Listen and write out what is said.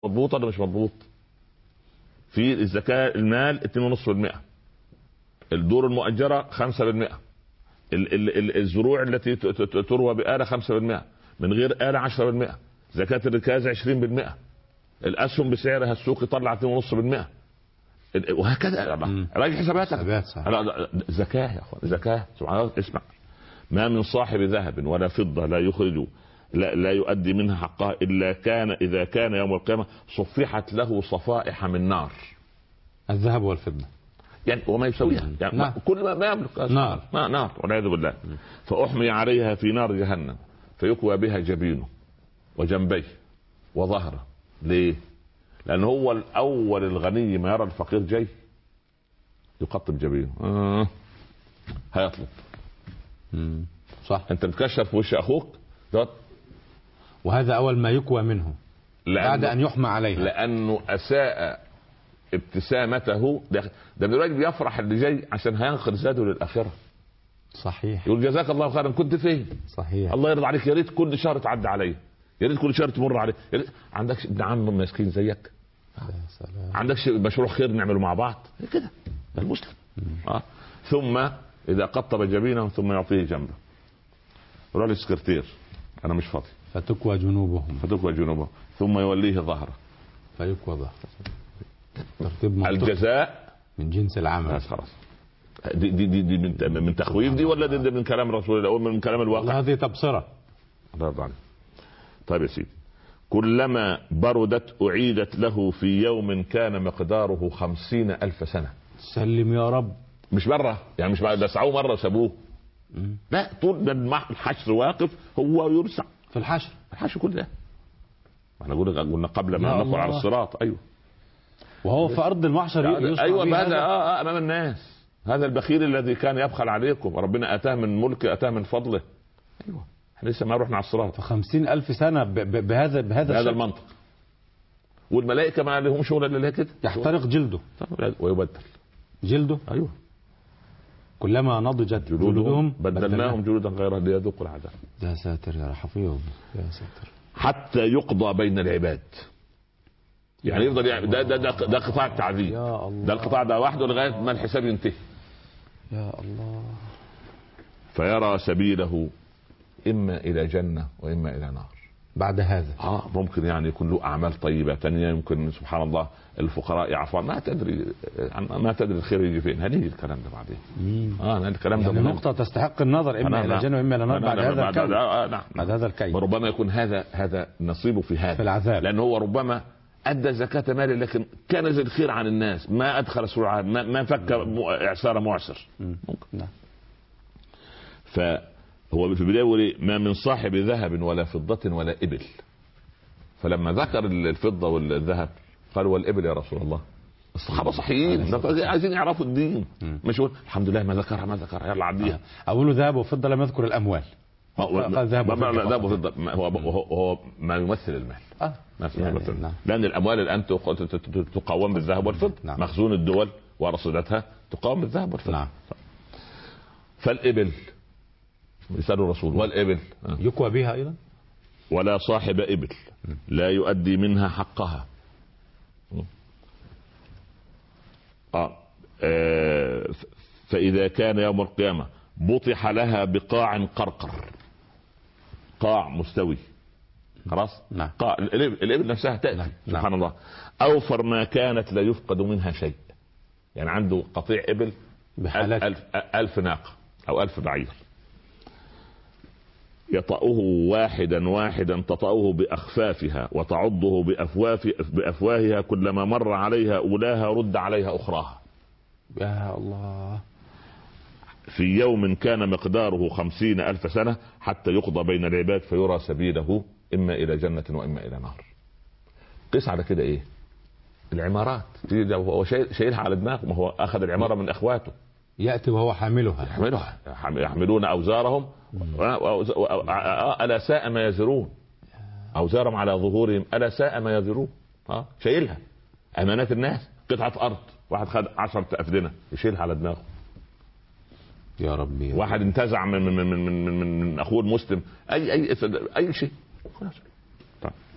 مضبوط ولا مش مضبوط في الزكاه المال 2.5% الدور المؤجره 5% ال- ال- ال- الزروع التي ت- ت- ت- تروى بآلة 5% من غير آلة 10% زكاة الركاز 20% الأسهم بسعرها السوقي طلع 2.5% ال- وهكذا مم. راجع حساباتك حسابات صح لا، لا، زكاة يا اخوان زكاة سبحان الله اسمع ما من صاحب ذهب ولا فضة لا يخرج لا, لا يؤدي منها حقها إلا كان إذا كان يوم القيامة صفحت له صفائح من نار الذهب والفضة يعني وما يسويها يعني نعم. كل ما, ما يملك نار. ما نار والعياذ بالله فأحمي عليها في نار جهنم فيكوى بها جبينه وجنبيه وظهره ليه؟ لأن هو الأول الغني ما يرى الفقير جاي يقطب جبينه آه. هيطلب مم. صح انت بتكشف في وش اخوك دوت وهذا أول ما يكوى منه بعد أن لأنه, يحمى عليها لأنه أساء ابتسامته ده ده دلوقتي بيفرح اللي جاي عشان هينقل زاده للآخرة صحيح يقول جزاك الله خيرا كنت فين؟ صحيح الله يرضى عليك يا ريت كل شهر تعدي عليا يا ريت كل شهر تمر علي يا ريت عندكش ابن عم مسكين زيك يا سلام عندكش مشروع خير نعمله مع بعض كده ده المسلم آه. ثم اذا قطب جبينه ثم يعطيه جنبه يقول له السكرتير انا مش فاضي فتكوى جنوبهم فتكوى جنوبه ثم يوليه ظهره فيكوى ظهر ترتيب منطقي الجزاء من جنس العمل بس خلاص دي دي دي, دي من من تخويف دي ولا دي, دي من كلام رسول الله أو من كلام الواقع والله هذه تبصرة الله يرضى عليك. طيب يا سيدي كلما بردت أعيدت له في يوم كان مقداره خمسين ألف سنة سلم يا رب مش مرة يعني مش بعد دسعوه مرة وسابوه مم. لا طول ده المح- الحشر واقف هو يرسع في الحشر الحشر كل ده احنا قلنا قلنا قبل ما يا ندخل على الله. الصراط ايوه وهو في أرض المحشر يصنع ايوه به هذا آه آه امام الناس هذا البخيل الذي كان يبخل عليكم وربنا اتاه من ملكه اتاه من فضله ايوه احنا لسه ما رحنا على الصراط فخمسين ألف سنة ب- ب- بهذا بهذا بهذا الشكل المنطق والملائكه ما لهم شغل الا كده يحترق جلده ويبدل جلده ايوه كلما نضجت جلودهم جلودهم بدلناهم جلودا غيرها ليذوقوا العذاب يا ساتر يا حفيظ يا ساتر حتى يقضى بين العباد يعني يفضل يعني ده ده ده, ده قطاع التعذيب يا الله ده القطاع ده وحده لغايه ما الحساب ينتهي يا الله فيرى سبيله اما الى جنه واما الى نار بعد هذا اه ممكن يعني يكون له اعمال طيبه ثانيه يمكن سبحان الله الفقراء يعفون ما تدري ما تدري الخير يجي فين هنيجي الكلام ده بعدين مم. اه الكلام ده يعني مهم. نقطة تستحق النظر إما نعم، إلى نعم. جنة وإما إلى نار نعم، بعد نعم، هذا بعد الكون آه، آه، نعم بعد هذا الكي وربما يكون هذا هذا نصيبه في هذا في العذاب لانه هو ربما ادى زكاه ماله لكن كنز الخير عن الناس ما ادخل سرعه ما, ما فك م- اعسار معسر مم. ممكن نعم. فهو في البدايه يقول إيه؟ ما من صاحب ذهب ولا فضه ولا ابل فلما ذكر الفضه والذهب قال والابل يا رسول الله الصحابه صحيين عايزين يعرفوا الدين مم. مش يقول الحمد لله ما ذكرها ما ذكرها يلا عديها أقول ذهب وفضة لم يذكر الأموال هو- قال ذهب ما- ما- وفضة لا، ذهب فقط. وفضة ما- هو هو هو ما يمثل المال آه. نفس يعني المثل. نعم. لان الاموال الان تق- ت- ت- ت- تقوم بالذهب والفضه نعم. مخزون الدول ورصيدتها تقوم بالذهب والفضه نعم فالابل يسأل الرسول والابل آه. يكوى بها أيضا ولا صاحب ابل لا يؤدي منها حقها آه. آه. ف- فإذا كان يوم القيامة بطح لها بقاع قرقر قاع مستوي خلاص نعم. قاع الإبل, الإبل نفسها تأتي نعم. سبحان الله أوفر ما كانت لا يفقد منها شيء يعني عنده قطيع إبل بحالات ألف, ألف ناقة أو ألف بعير يطأه واحدا واحدا تطأه بأخفافها وتعضه بأفواف بأفواهها كلما مر عليها أولاها رد عليها أخراها يا الله في يوم كان مقداره خمسين ألف سنة حتى يقضى بين العباد فيرى سبيله إما إلى جنة وإما إلى نار قيس على كده إيه العمارات تيجي ده هو شايل- شايلها على دماغه ما هو أخذ العمارة من إخواته يأتي وهو حاملها يحملها يحم- يحملون اوزارهم و- و- و- الا ساء ما يزرون اوزارهم على ظهورهم الا ساء ما يزرون ها شايلها امانات الناس قطعه ارض واحد خد عشرة افدنه يشيلها على دماغه يا ربي واحد انتزع من من من من, من, من اخوه المسلم اي اي اي شيء